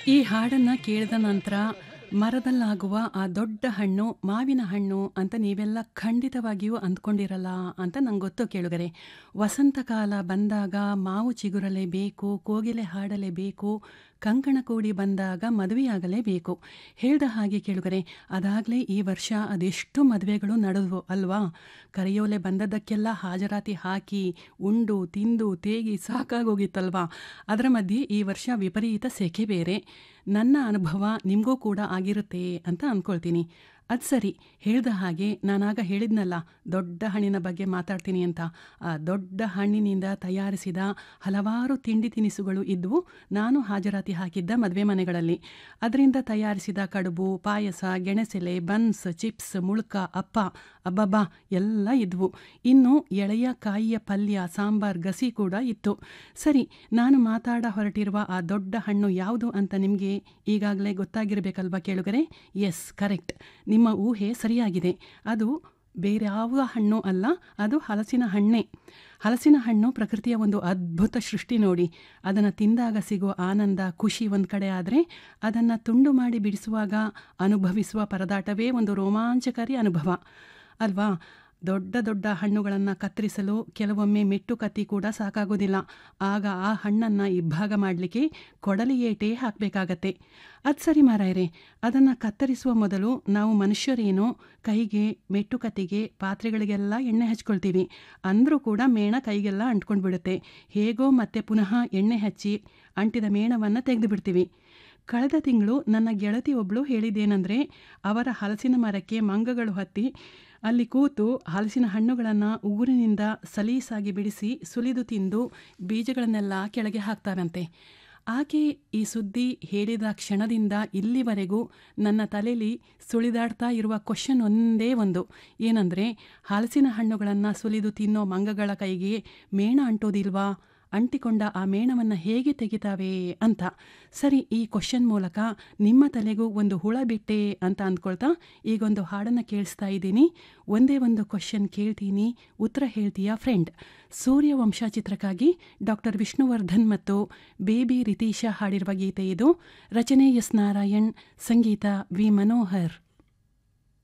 ಈ ಹಾಡನ್ನ ಕೇಳಿದ ನಂತರ ಮರದಲ್ಲಾಗುವ ಆ ದೊಡ್ಡ ಹಣ್ಣು ಮಾವಿನ ಹಣ್ಣು ಅಂತ ನೀವೆಲ್ಲ ಖಂಡಿತವಾಗಿಯೂ ಅಂದ್ಕೊಂಡಿರಲ್ಲ ಅಂತ ನಂಗೆ ಗೊತ್ತು ಕೇಳುಗರೆ ವಸಂತ ಕಾಲ ಬಂದಾಗ ಮಾವು ಚಿಗುರಲೇಬೇಕು ಕೋಗಿಲೆ ಹಾಡಲೇಬೇಕು ಕಂಕಣ ಕೂಡಿ ಬಂದಾಗ ಮದುವೆಯಾಗಲೇಬೇಕು ಹೇಳ್ದ ಹಾಗೆ ಕೇಳುಗರೆ ಅದಾಗಲೇ ಈ ವರ್ಷ ಅದೆಷ್ಟು ಮದುವೆಗಳು ನಡೆದ್ವು ಅಲ್ವಾ ಕರೆಯೋಲೆ ಬಂದದ್ದಕ್ಕೆಲ್ಲ ಹಾಜರಾತಿ ಹಾಕಿ ಉಂಡು ತಿಂದು ತೇಗಿ ಸಾಕಾಗೋಗಿತ್ತಲ್ವಾ ಅದರ ಮಧ್ಯೆ ಈ ವರ್ಷ ವಿಪರೀತ ಸೆಕೆ ಬೇರೆ ನನ್ನ ಅನುಭವ ನಿಮಗೂ ಕೂಡ ಆಗಿರುತ್ತೆ ಅಂತ ಅಂದ್ಕೊಳ್ತೀನಿ ಅದು ಸರಿ ಹೇಳ್ದ ಹಾಗೆ ನಾನಾಗ ಹೇಳಿದ್ನಲ್ಲ ದೊಡ್ಡ ಹಣ್ಣಿನ ಬಗ್ಗೆ ಮಾತಾಡ್ತೀನಿ ಅಂತ ಆ ದೊಡ್ಡ ಹಣ್ಣಿನಿಂದ ತಯಾರಿಸಿದ ಹಲವಾರು ತಿಂಡಿ ತಿನಿಸುಗಳು ಇದ್ವು ನಾನು ಹಾಜರಾತಿ ಹಾಕಿದ್ದ ಮದುವೆ ಮನೆಗಳಲ್ಲಿ ಅದರಿಂದ ತಯಾರಿಸಿದ ಕಡುಬು ಪಾಯಸ ಗೆಣಸೆಲೆ ಬನ್ಸ್ ಚಿಪ್ಸ್ ಮುಳ್ಕ ಅಪ್ಪ ಅಬ್ಬಬ್ಬಾ ಎಲ್ಲ ಇದ್ವು ಇನ್ನು ಎಳೆಯ ಕಾಯಿಯ ಪಲ್ಯ ಸಾಂಬಾರ್ ಗಸಿ ಕೂಡ ಇತ್ತು ಸರಿ ನಾನು ಮಾತಾಡ ಹೊರಟಿರುವ ಆ ದೊಡ್ಡ ಹಣ್ಣು ಯಾವುದು ಅಂತ ನಿಮಗೆ ಈಗಾಗಲೇ ಗೊತ್ತಾಗಿರಬೇಕಲ್ವಾ ಕೇಳುಗರೆ ಎಸ್ ಕರೆಕ್ಟ್ ನಿಮ್ಮ ಊಹೆ ಸರಿಯಾಗಿದೆ ಅದು ಬೇರ್ಯಾವ ಹಣ್ಣು ಅಲ್ಲ ಅದು ಹಲಸಿನ ಹಣ್ಣೆ ಹಲಸಿನ ಹಣ್ಣು ಪ್ರಕೃತಿಯ ಒಂದು ಅದ್ಭುತ ಸೃಷ್ಟಿ ನೋಡಿ ಅದನ್ನು ತಿಂದಾಗ ಸಿಗೋ ಆನಂದ ಖುಷಿ ಒಂದು ಕಡೆ ಆದರೆ ಅದನ್ನು ತುಂಡು ಮಾಡಿ ಬಿಡಿಸುವಾಗ ಅನುಭವಿಸುವ ಪರದಾಟವೇ ಒಂದು ರೋಮಾಂಚಕಾರಿ ಅನುಭವ ಅಲ್ವಾ ದೊಡ್ಡ ದೊಡ್ಡ ಹಣ್ಣುಗಳನ್ನು ಕತ್ತರಿಸಲು ಕೆಲವೊಮ್ಮೆ ಮೆಟ್ಟು ಕತ್ತಿ ಕೂಡ ಸಾಕಾಗೋದಿಲ್ಲ ಆಗ ಆ ಹಣ್ಣನ್ನು ಇಬ್ಬಾಗ ಮಾಡಲಿಕ್ಕೆ ಕೊಡಲಿಯೇಟೇ ಹಾಕಬೇಕಾಗತ್ತೆ ಅದು ಸರಿ ಮಾರಾಯರೆ ಅದನ್ನು ಕತ್ತರಿಸುವ ಮೊದಲು ನಾವು ಮನುಷ್ಯರೇನೋ ಕೈಗೆ ಮೆಟ್ಟು ಕತ್ತಿಗೆ ಪಾತ್ರೆಗಳಿಗೆಲ್ಲ ಎಣ್ಣೆ ಹಚ್ಕೊಳ್ತೀವಿ ಅಂದರೂ ಕೂಡ ಮೇಣ ಕೈಗೆಲ್ಲ ಅಂಟ್ಕೊಂಡು ಬಿಡುತ್ತೆ ಹೇಗೋ ಮತ್ತೆ ಪುನಃ ಎಣ್ಣೆ ಹಚ್ಚಿ ಅಂಟಿದ ಮೇಣವನ್ನು ತೆಗೆದು ಬಿಡ್ತೀವಿ ಕಳೆದ ತಿಂಗಳು ನನ್ನ ಗೆಳತಿ ಒಬ್ಬಳು ಹೇಳಿದ್ದೇನೆಂದರೆ ಅವರ ಹಲಸಿನ ಮರಕ್ಕೆ ಮಂಗಗಳು ಹತ್ತಿ ಅಲ್ಲಿ ಕೂತು ಹಲಸಿನ ಹಣ್ಣುಗಳನ್ನು ಊರಿನಿಂದ ಸಲೀಸಾಗಿ ಬಿಡಿಸಿ ಸುಲಿದು ತಿಂದು ಬೀಜಗಳನ್ನೆಲ್ಲ ಕೆಳಗೆ ಹಾಕ್ತಾರಂತೆ ಆಕೆ ಈ ಸುದ್ದಿ ಹೇಳಿದ ಕ್ಷಣದಿಂದ ಇಲ್ಲಿವರೆಗೂ ನನ್ನ ತಲೆಯಲ್ಲಿ ಸುಳಿದಾಡ್ತಾ ಇರುವ ಕ್ವಶನ್ ಒಂದೇ ಒಂದು ಏನಂದರೆ ಹಲಸಿನ ಹಣ್ಣುಗಳನ್ನು ಸುಲಿದು ತಿನ್ನೋ ಮಂಗಗಳ ಕೈಗೆ ಮೇಣ ಅಂಟೋದಿಲ್ವಾ ಅಂಟಿಕೊಂಡ ಆ ಮೇಣವನ್ನು ಹೇಗೆ ತೆಗಿತಾವೆ ಅಂತ ಸರಿ ಈ ಕ್ವಶನ್ ಮೂಲಕ ನಿಮ್ಮ ತಲೆಗೂ ಒಂದು ಹುಳ ಬಿಟ್ಟೆ ಅಂತ ಅಂದ್ಕೊಳ್ತಾ ಈಗೊಂದು ಹಾಡನ್ನು ಕೇಳಿಸ್ತಾ ಇದ್ದೀನಿ ಒಂದೇ ಒಂದು ಕ್ವಶನ್ ಕೇಳ್ತೀನಿ ಉತ್ತರ ಹೇಳ್ತೀಯಾ ಫ್ರೆಂಡ್ ಸೂರ್ಯವಂಶ ಚಿತ್ರಕ್ಕಾಗಿ ಡಾಕ್ಟರ್ ವಿಷ್ಣುವರ್ಧನ್ ಮತ್ತು ಬೇಬಿ ರಿತೀಶಾ ಹಾಡಿರುವ ಗೀತೆ ಇದು ರಚನೆ ಎಸ್ ನಾರಾಯಣ್ ಸಂಗೀತ ವಿ ಮನೋಹರ್